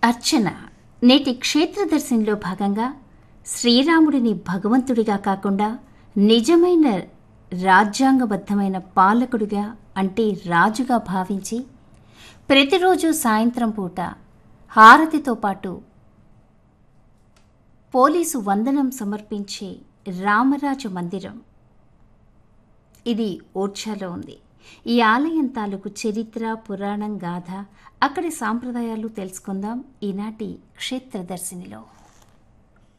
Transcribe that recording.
అర్చన నేటి క్షేత్రదర్శినిలో భాగంగా శ్రీరాముడిని భగవంతుడిగా కాకుండా నిజమైన రాజ్యాంగబద్ధమైన పాలకుడిగా అంటే రాజుగా భావించి ప్రతిరోజు సాయంత్రం పూట హారతితో పాటు పోలీసు వందనం సమర్పించే రామరాజు మందిరం ఇది ఓర్చాలో ఉంది ఈ ఆలయం తాలూకు చరిత్ర పురాణం గాథ అక్కడి సాంప్రదాయాలు తెలుసుకుందాం ఈనాటి క్షేత్రదర్శినిలో